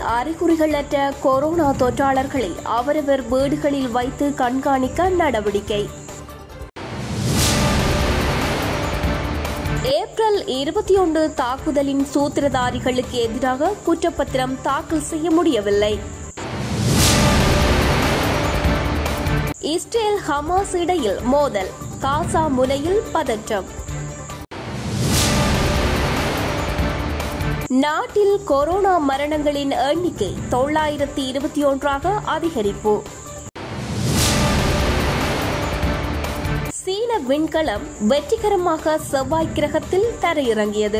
அறிகுறிகளற்ற corona தொற்றாளர்களை அவரவர் வீடுகளில் வைத்து கண்காணிக்க நடவடிக்கை ஏப்ரல் இருபத்தி ஒன்று தாக்குதலின் சூத்திரதாரிகளுக்கு எதிராக குற்றப்பத்திரம் தாக்கல் செய்ய முடியவில்லை இஸ்ரேல் ஹமாஸ் இடையில் மோதல் காசா முனையில் பதற்றம் நாட்டில் கொரோனா மரணங்களின் எண்ணிக்கை தொள்ளாயிரத்தி இருபத்தி ஒன்றாக அதிகரிப்பு சீன விண்கலம் வெற்றிகரமாக செவ்வாய் கிரகத்தில் தரையிறங்கியது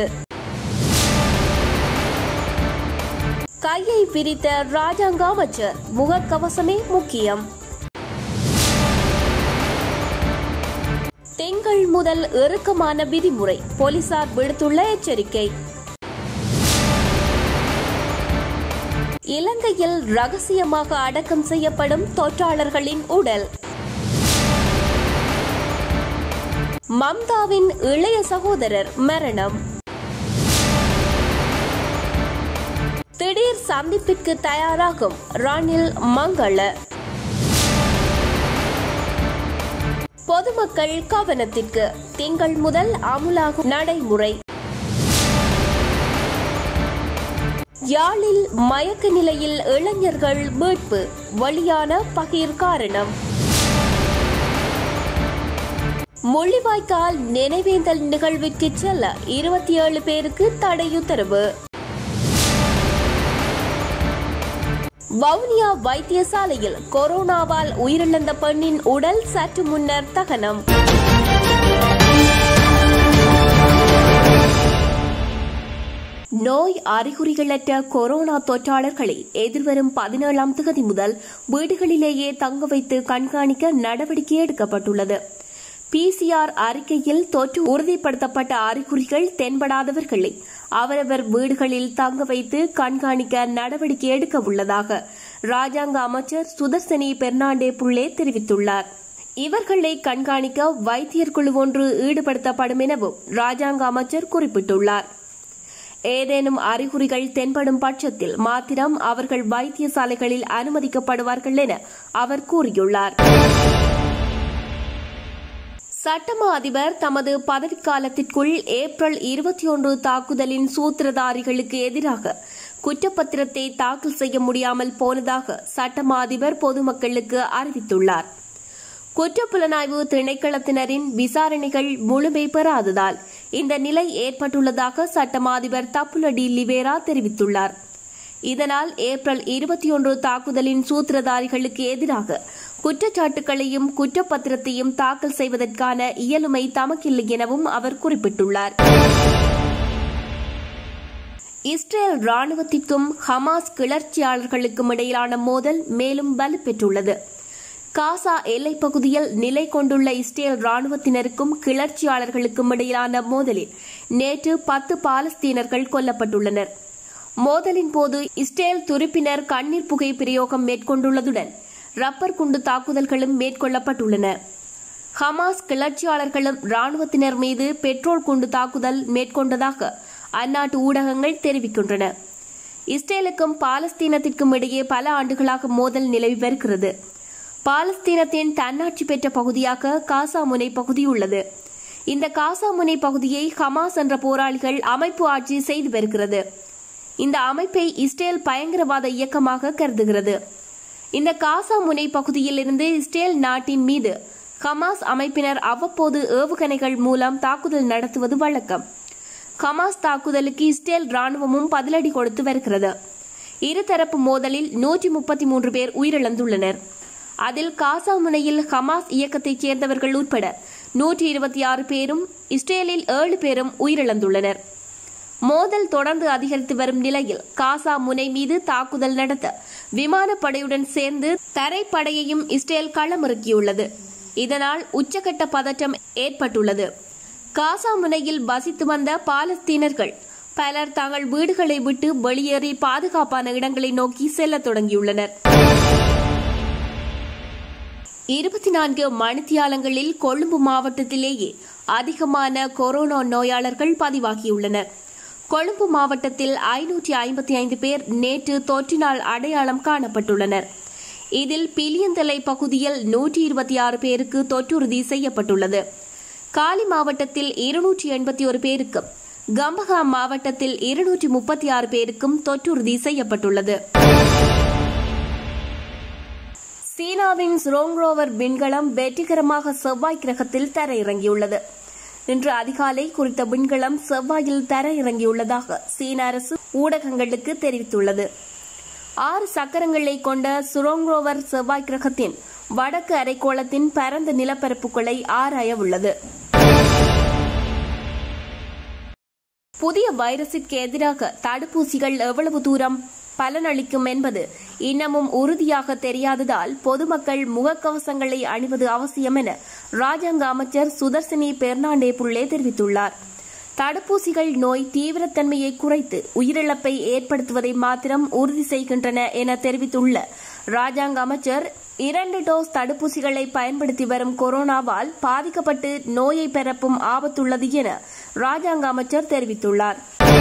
கையை விரித்த ராஜாங்க அமைச்சர் முகக்கவசமே முக்கியம் திங்கள் முதல் இறுக்கமான விதிமுறை போலீசார் விடுத்துள்ள எச்சரிக்கை இலங்கையில் ரகசியமாக அடக்கம் செய்யப்படும் தொற்றாளர்களின் உடல் மம்தாவின் இளைய சகோதரர் மரணம் திடீர் சந்திப்பிற்கு தயாராகும் ரணில் மங்கள பொதுமக்கள் கவனத்திற்கு திங்கள் முதல் அமுலாகும் நடைமுறை யாழில் மயக்க நிலையில் இளைஞர்கள் மீட்பு வழியான பகிர் காரணம் முள்ளிவாய்க்கால் நினைவேந்தல் நிகழ்விற்கு செல்ல இருபத்தி ஏழு பேருக்கு தடையுத்தரவு வவுனியா வைத்தியசாலையில் கொரோனாவால் உயிரிழந்த பெண்ணின் உடல் சற்று முன்னர் தகனம் நோய் அறிகுறிகளற்ற கொரோனா தொற்றாளர்களை எதிர்வரும் பதினேழாம் தேதி முதல் வீடுகளிலேயே தங்க வைத்து கண்காணிக்க நடவடிக்கை எடுக்கப்பட்டுள்ளது பிசிஆர் அறிக்கையில் தொற்று உறுதிப்படுத்தப்பட்ட அறிகுறிகள் தென்படாதவர்களை அவரவர் வீடுகளில் தங்க வைத்து கண்காணிக்க நடவடிக்கை எடுக்க உள்ளதாக ராஜாங்க அமைச்சர் சுதர்சனி பெர்னாண்டே புள்ளே தெரிவித்துள்ளார் இவர்களை கண்காணிக்க வைத்தியர் குழு ஒன்று ஈடுபடுத்தப்படும் எனவும் ராஜாங்க அமைச்சர் குறிப்பிட்டுள்ளார் ஏதேனும் அறிகுறிகள் தென்படும் பட்சத்தில் மாத்திரம் அவர்கள் வைத்தியசாலைகளில் அனுமதிக்கப்படுவார்கள் என அவர் கூறியுள்ளார் சட்டமா அதிபர் தமது பதவிக்காலத்திற்குள் ஏப்ரல் இருபத்தி ஒன்று தாக்குதலின் சூத்திரதாரிகளுக்கு எதிராக குற்றப்பத்திரத்தை தாக்கல் செய்ய முடியாமல் போனதாக சட்டமா அதிபர் பொதுமக்களுக்கு அறிவித்துள்ளார் குற்றப்புலனாய்வு திணைக்களத்தினரின் விசாரணைகள் முழுமை பெறாததால் இந்த நிலை ஏற்பட்டுள்ளதாக சட்டமா அதிபர் தப்புலடி லிவேரா தெரிவித்துள்ளார் இதனால் ஏப்ரல் இருபத்தி ஒன்று தாக்குதலின் சூத்திரதாரிகளுக்கு எதிராக குற்றச்சாட்டுகளையும் குற்றப்பத்திரத்தையும் தாக்கல் செய்வதற்கான இயலுமை தமக்கில்லை எனவும் அவர் குறிப்பிட்டுள்ளார் இஸ்ரேல் ராணுவத்திற்கும் ஹமாஸ் கிளர்ச்சியாளர்களுக்கும் இடையிலான மோதல் மேலும் வலுப்பெற்றுள்ளது காசா எல்லைப் பகுதியில் நிலை கொண்டுள்ள இஸ்ரேல் ராணுவத்தினருக்கும் கிளர்ச்சியாளர்களுக்கும் இடையிலான மோதலில் நேற்று பத்து பாலஸ்தீனர்கள் கொல்லப்பட்டுள்ளனர் மோதலின் போது இஸ்ரேல் துருப்பினர் கண்ணீர் புகை பிரயோகம் மேற்கொண்டுள்ளதுடன் ரப்பர் குண்டு தாக்குதல்களும் மேற்கொள்ளப்பட்டுள்ளன ஹமாஸ் கிளர்ச்சியாளர்களும் ராணுவத்தினர் மீது பெட்ரோல் குண்டு தாக்குதல் மேற்கொண்டதாக அந்நாட்டு ஊடகங்கள் தெரிவிக்கின்றன இஸ்ரேலுக்கும் பாலஸ்தீனத்திற்கும் இடையே பல ஆண்டுகளாக மோதல் நிலவி வருகிறது பாலஸ்தீனத்தின் தன்னாட்சி பெற்ற பகுதியாக காசா முனை பகுதி உள்ளது இந்த காசா முனை பகுதியை ஹமாஸ் என்ற போராளிகள் அமைப்பு ஆட்சி செய்து வருகிறது இந்த அமைப்பை இஸ்ரேல் பயங்கரவாத இயக்கமாக கருதுகிறது இந்த காசா முனை பகுதியில் இருந்து இஸ்ரேல் நாட்டின் மீது ஹமாஸ் அமைப்பினர் அவ்வப்போது ஏவுகணைகள் மூலம் தாக்குதல் நடத்துவது வழக்கம் ஹமாஸ் தாக்குதலுக்கு இஸ்ரேல் ராணுவமும் பதிலடி கொடுத்து வருகிறது இருதரப்பு மோதலில் நூற்றி முப்பத்தி மூன்று பேர் உயிரிழந்துள்ளனர் அதில் காசா முனையில் ஹமாஸ் இயக்கத்தைச் சேர்ந்தவர்கள் உட்பட நூற்றி இருபத்தி ஆறு பேரும் இஸ்ரேலில் ஏழு பேரும் உயிரிழந்துள்ளனர் மோதல் தொடர்ந்து அதிகரித்து வரும் நிலையில் காசா முனை மீது தாக்குதல் நடத்த விமானப்படையுடன் சேர்ந்து தரைப்படையையும் இஸ்ரேல் களமிறக்கியுள்ளது இதனால் உச்சகட்ட பதற்றம் ஏற்பட்டுள்ளது காசா முனையில் வசித்து வந்த பாலஸ்தீனர்கள் பலர் தங்கள் வீடுகளை விட்டு வெளியேறி பாதுகாப்பான இடங்களை நோக்கி செல்லத் தொடங்கியுள்ளனர் இருபத்தி நான்கு மணித்தியாலங்களில் கொழும்பு மாவட்டத்திலேயே அதிகமான கொரோனா நோயாளர்கள் பதிவாகியுள்ளனர் கொழும்பு மாவட்டத்தில் ஐநூற்றி ஐம்பத்தி ஐந்து பேர் நேற்று தொற்றினால் அடையாளம் காணப்பட்டுள்ளனர் இதில் பிலியந்தலை பகுதியில் நூற்றி இருபத்தி ஆறு பேருக்கு தொற்றுறுதி செய்யப்பட்டுள்ளது காலி மாவட்டத்தில் இருநூற்றி எண்பத்தி ஒரு பேருக்கும் கம்பஹா மாவட்டத்தில் இருநூற்றி முப்பத்தி ஆறு பேருக்கும் தொற்றுறுதி செய்யப்பட்டுள்ளது சீனாவின் ஸ்ரோங்ரோவர் விண்கலம் வெற்றிகரமாக செவ்வாய் கிரகத்தில் தரையிறங்கியுள்ளது இன்று அதிகாலை குறித்த விண்கலம் செவ்வாயில் தரையிறங்கியுள்ளதாக சீன அரசு ஊடகங்களுக்கு தெரிவித்துள்ளது ஆறு சக்கரங்களை கொண்ட சுரோங்ரோவர் செவ்வாய் கிரகத்தின் வடக்கு அரைக்கோளத்தின் பரந்த நிலப்பரப்புகளை ஆராய உள்ளது புதிய வைரஸிற்கு எதிராக தடுப்பூசிகள் எவ்வளவு தூரம் பலனளிக்கும் என்பது இன்னமும் உறுதியாக தெரியாததால் பொதுமக்கள் முகக்கவசங்களை அணிவது அவசியம் என ராஜாங்க அமைச்சர் சுதர்சினி பெர்னாண்டே புள்ளே தெரிவித்துள்ளார் தடுப்பூசிகள் நோய் தீவிரத்தன்மையை குறைத்து உயிரிழப்பை ஏற்படுத்துவதை மாத்திரம் உறுதி செய்கின்றன என தெரிவித்துள்ள ராஜாங்க அமைச்சர் இரண்டு டோஸ் தடுப்பூசிகளை பயன்படுத்தி வரும் கொரோனாவால் பாதிக்கப்பட்டு நோயை பரப்பும் ஆபத்துள்ளது என ராஜாங்க அமைச்சர் தெரிவித்துள்ளார்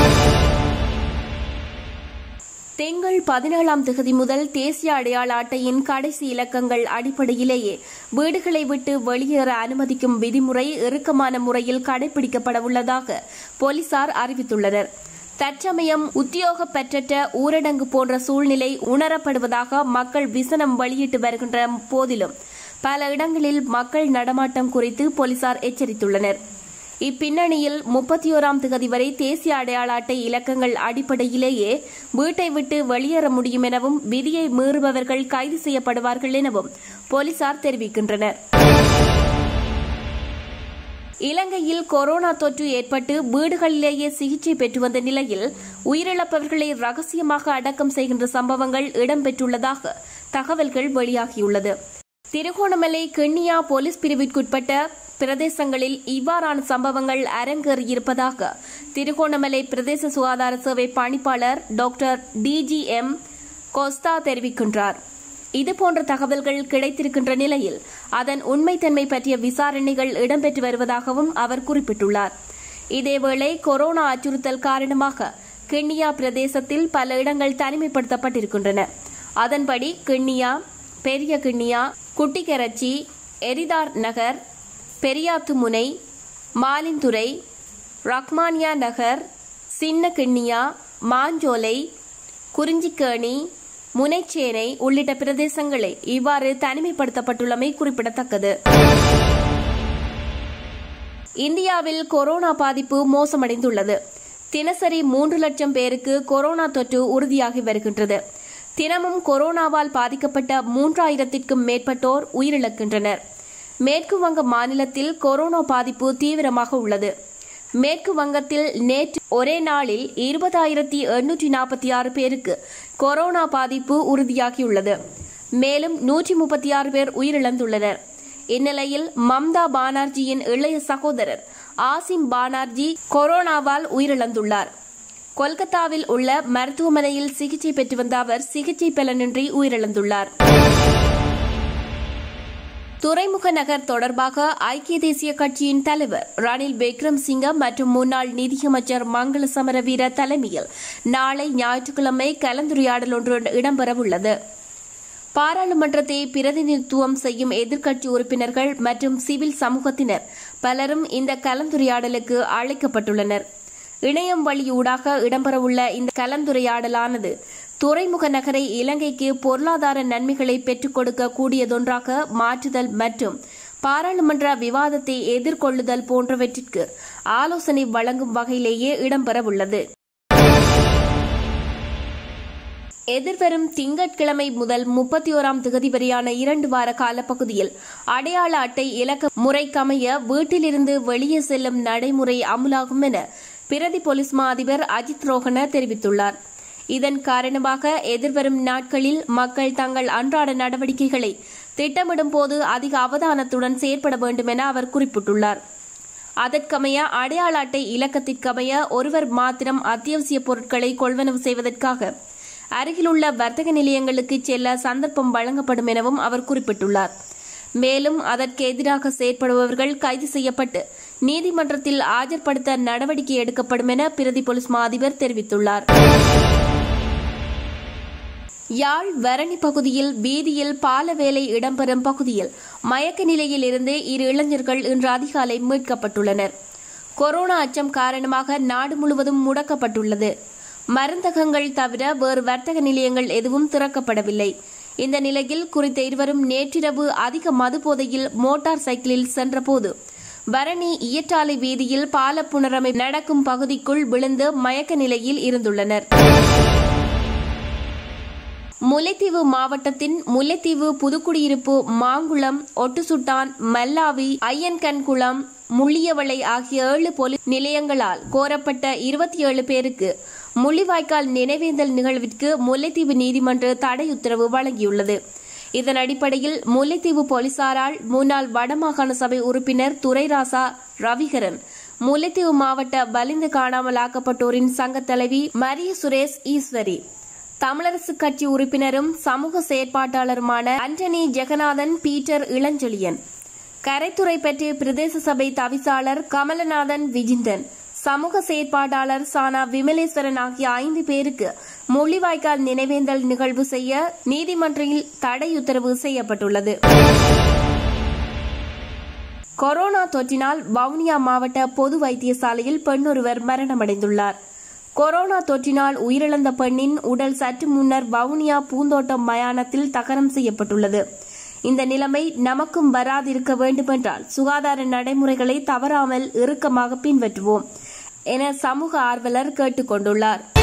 திங்கள் பதினேழாம் தேதி முதல் தேசிய அடையாள அட்டையின் கடைசி இலக்கங்கள் அடிப்படையிலேயே வீடுகளை விட்டு வெளியேற அனுமதிக்கும் விதிமுறை இறுக்கமான முறையில் கடைபிடிக்கப்பட உள்ளதாக போலீசார் அறிவித்துள்ளனர் தற்சமயம் உத்தியோக பெற்றற்ற ஊரடங்கு போன்ற சூழ்நிலை உணரப்படுவதாக மக்கள் விசனம் வெளியிட்டு வருகின்ற போதிலும் பல இடங்களில் மக்கள் நடமாட்டம் குறித்து போலீசார் எச்சரித்துள்ளனர் இப்பின்னணியில் முப்பத்தி ஓராம் திகதி வரை தேசிய அடையாள அட்டை இலக்கங்கள் அடிப்படையிலேயே வீட்டை விட்டு வெளியேற முடியும் எனவும் விதியை மீறுபவர்கள் கைது செய்யப்படுவார்கள் எனவும் போலீசார் தெரிவிக்கின்றனர் இலங்கையில் கொரோனா தொற்று ஏற்பட்டு வீடுகளிலேயே சிகிச்சை பெற்று வந்த நிலையில் உயிரிழப்பவர்களை ரகசியமாக அடக்கம் செய்கின்ற சம்பவங்கள் இடம்பெற்றுள்ளதாக தகவல்கள் வெளியாகியுள்ளது திருகோணமலை கிண்ணியா போலீஸ் பிரிவிற்குட்பட்ட பிரதேசங்களில் இவ்வாறான சம்பவங்கள் அரங்கேறியிருப்பதாக திருகோணமலை பிரதேச சுகாதார சேவை பணிப்பாளர் டாக்டர் டிஜிஎம் கோஸ்தா தெரிவிக்கின்றார் இதுபோன்ற தகவல்கள் கிடைத்திருக்கின்ற நிலையில் அதன் உண்மைத்தன்மை பற்றிய விசாரணைகள் இடம்பெற்று வருவதாகவும் அவர் குறிப்பிட்டுள்ளார் இதேவேளை கொரோனா அச்சுறுத்தல் காரணமாக கிண்ணியா பிரதேசத்தில் பல இடங்கள் தனிமைப்படுத்தப்பட்டிருக்கின்றன அதன்படி கிண்ணியா பெரிய கிண்ணியா குட்டிக்கரச்சி எரிதார் நகர் பெரியாத்து முனை மாலிந்துறை ரஹ்மானியா நகர் சின்ன கிண்ணியா மாஞ்சோலை குறிஞ்சிக்கேணி முனைச்சேனை உள்ளிட்ட பிரதேசங்களை இவ்வாறு தனிமைப்படுத்தப்பட்டுள்ளமை குறிப்பிடத்தக்கது இந்தியாவில் கொரோனா பாதிப்பு மோசமடைந்துள்ளது தினசரி மூன்று லட்சம் பேருக்கு கொரோனா தொற்று உறுதியாகி வருகின்றது தினமும் கொரோனாவால் பாதிக்கப்பட்ட மூன்றாயிரத்திற்கும் மேற்பட்டோர் உயிரிழக்கின்றனர் மேற்கு வங்க மாநிலத்தில் கொரோனா பாதிப்பு தீவிரமாக உள்ளது மேற்கு வங்கத்தில் நேற்று ஒரே நாளில் இருபதாயிரத்தி எண்ணூற்றி நாற்பத்தி ஆறு பேருக்கு கொரோனா பாதிப்பு உறுதியாகியுள்ளது மேலும் நூற்றி முப்பத்தி ஆறு பேர் உயிரிழந்துள்ளனர் இந்நிலையில் மம்தா பானர்ஜியின் இளைய சகோதரர் ஆசிம் பானர்ஜி கொரோனாவால் உயிரிழந்துள்ளார் கொல்கத்தாவில் உள்ள மருத்துவமனையில் சிகிச்சை பெற்று வந்த அவர் சிகிச்சை பலனின்றி உயிரிழந்துள்ளார் துறைமுக நகர் தொடர்பாக ஐக்கிய தேசிய கட்சியின் தலைவர் ரணில் விக்ரம் சிங்க மற்றும் முன்னாள் நிதியமைச்சர் மங்கள சமரவீர தலைமையில் நாளை ஞாயிற்றுக்கிழமை கலந்துரையாடல் ஒன்று இடம்பெறவுள்ளது பாராளுமன்றத்தை பிரதிநிதித்துவம் செய்யும் எதிர்க்கட்சி உறுப்பினர்கள் மற்றும் சிவில் சமூகத்தினர் பலரும் இந்த கலந்துரையாடலுக்கு அழைக்கப்பட்டுள்ளனர் இணையம் வழியூடாக இடம்பெறவுள்ள இந்த கலந்துரையாடலானது துறைமுக நகரை இலங்கைக்கு பொருளாதார நன்மைகளை பெற்றுக் கொடுக்க கூடியதொன்றாக மாற்றுதல் மற்றும் பாராளுமன்ற விவாதத்தை எதிர்கொள்ளுதல் போன்றவற்றிற்கு ஆலோசனை வழங்கும் வகையிலேயே இடம்பெறவுள்ளது எதிர்வரும் திங்கட்கிழமை முதல் முப்பத்தி ஓராம் திகதி வரையான இரண்டு வார காலப்பகுதியில் அடையாள அட்டை இலக்க முறைக்கமைய வீட்டிலிருந்து வெளியே செல்லும் நடைமுறை அமுலாகும் என பிரதி போலீஸ் மா அதிபர் அஜித் ரோஹன தெரிவித்துள்ளார் இதன் காரணமாக எதிர்வரும் நாட்களில் மக்கள் தங்கள் அன்றாட நடவடிக்கைகளை திட்டமிடும் போது அதிக அவதானத்துடன் செயற்பட வேண்டும் என அவர் குறிப்பிட்டுள்ளார் அதற்கமைய அடையாள அட்டை இலக்கத்திற்கமைய ஒருவர் மாத்திரம் அத்தியாவசிய பொருட்களை கொள்வனவு செய்வதற்காக அருகிலுள்ள வர்த்தக நிலையங்களுக்கு செல்ல சந்தர்ப்பம் வழங்கப்படும் எனவும் அவர் குறிப்பிட்டுள்ளார் மேலும் அதற்கு எதிராக செயற்படுபவர்கள் கைது செய்யப்பட்டு நீதிமன்றத்தில் ஆஜர்படுத்த நடவடிக்கை எடுக்கப்படும் என பிரதி போலீஸ் மா அதிபர் தெரிவித்துள்ளார் யாழ் வரணி பகுதியில் வீதியில் பால வேலை இடம்பெறும் பகுதியில் மயக்க நிலையில் இருந்து இரு இளைஞர்கள் இன்று அதிகாலை மீட்கப்பட்டுள்ளனர் கொரோனா அச்சம் காரணமாக நாடு முழுவதும் முடக்கப்பட்டுள்ளது மருந்தகங்கள் தவிர வேறு வர்த்தக நிலையங்கள் எதுவும் திறக்கப்படவில்லை இந்த நிலையில் குறித்த இருவரும் நேற்றிரவு அதிக மது போதையில் மோட்டார் சைக்கிளில் சென்றபோது பரணி இயற்றாலை வீதியில் பால புனரமை நடக்கும் பகுதிக்குள் விழுந்து மயக்க நிலையில் இருந்துள்ளனர் முல்லைத்தீவு மாவட்டத்தின் முல்லைத்தீவு புதுக்குடியிருப்பு மாங்குளம் ஒட்டுசுட்டான் மல்லாவி ஐயன்கண்குளம் முள்ளியவளை ஆகிய ஏழு போலீஸ் நிலையங்களால் கோரப்பட்ட இருபத்தி ஏழு பேருக்கு முள்ளிவாய்க்கால் நினைவேந்தல் நிகழ்விற்கு முல்லைத்தீவு நீதிமன்ற தடை உத்தரவு வழங்கியுள்ளது இதன் அடிப்படையில் முல்லைத்தீவு போலீசாரால் முன்னாள் வடமாகாண சபை உறுப்பினர் துரைராசா ரவிகரன் முல்லைத்தீவு மாவட்ட பலிந்து காணாமலாக்கப்பட்டோரின் சங்க தலைவி மரிய சுரேஷ் ஈஸ்வரி தமிழரசு கட்சி உறுப்பினரும் சமூக செயற்பாட்டாளருமான அண்டனி ஜெகநாதன் பீட்டர் இளஞ்செழியன் கரைத்துறை பற்றிய பிரதேச சபை தவிசாளர் கமலநாதன் விஜிந்தன் சமூக செயற்பாட்டாளர் சானா விமலேஸ்வரன் ஆகிய ஐந்து பேருக்கு முள்ளிவாய்க்கால் நினைவேந்தல் நிகழ்வு செய்ய நீதிமன்றில் தடை உத்தரவு செய்யப்பட்டுள்ளது கொரோனா தொற்றினால் வவுனியா மாவட்ட பொது வைத்தியசாலையில் பெண்ணொருவர் மரணமடைந்துள்ளார் கொரோனா தொற்றினால் உயிரிழந்த பெண்ணின் உடல் சற்று முன்னர் வவுனியா பூந்தோட்டம் மயானத்தில் தகனம் செய்யப்பட்டுள்ளது இந்த நிலைமை நமக்கும் வராதிருக்க வேண்டுமென்றால் சுகாதார நடைமுறைகளை தவறாமல் இறுக்கமாக பின்பற்றுவோம் என சமூக ஆர்வலர் கேட்டுக் கொண்டுள்ளார்